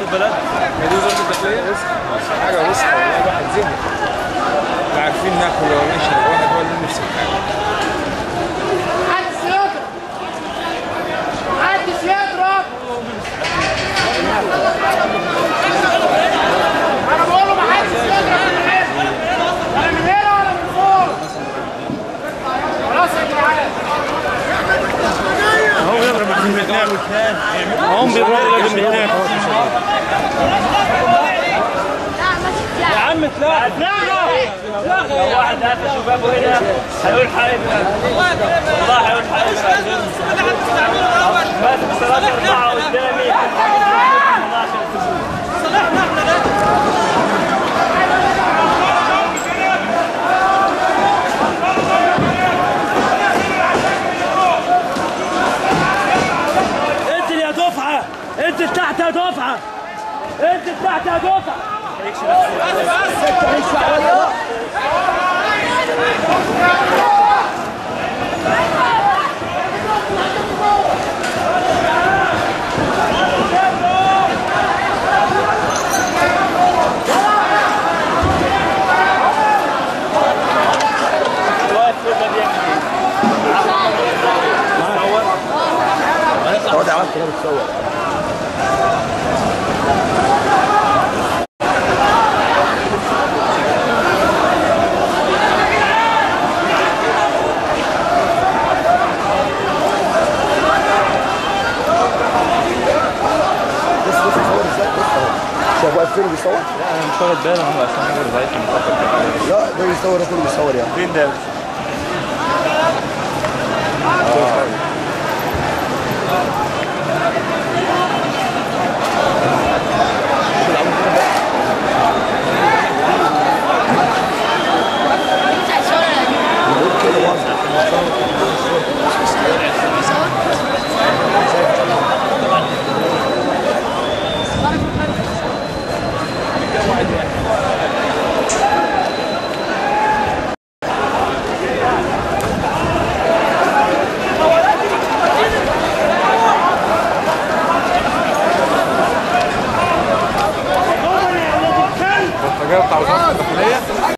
البلد هي دي وزاره الداخليه حاجه وسخه والله الواحد زهق لا عارفين ناكل ولا نشرب واحد ولا نفسه في حاجه محدش يضرب محدش يضرب انا بقول له محدش يضرب من هنا ولا من هنا ولا من فوق خلاص يا جدعان هو يضرب من هناك هم بيضربوا من هناك يا عم تلاقي لو واحد قاعد شبابه هنا هيقول حاجه والله هيقول حاجه بس ثلاثة أربعة قدامي انت يا دفعه انت تحت يا دفعه انت تحت يا دفعه واقف في المدينة هو ده عملت كده بتصور بص بص بيصور ازاي بص اهو شايف واقف فين بيصور؟ لا انا مش واخد بالي هم اصلا حاجه رزعتني مفكر لا ده بيصور ده كله بيصور يعني فين ده؟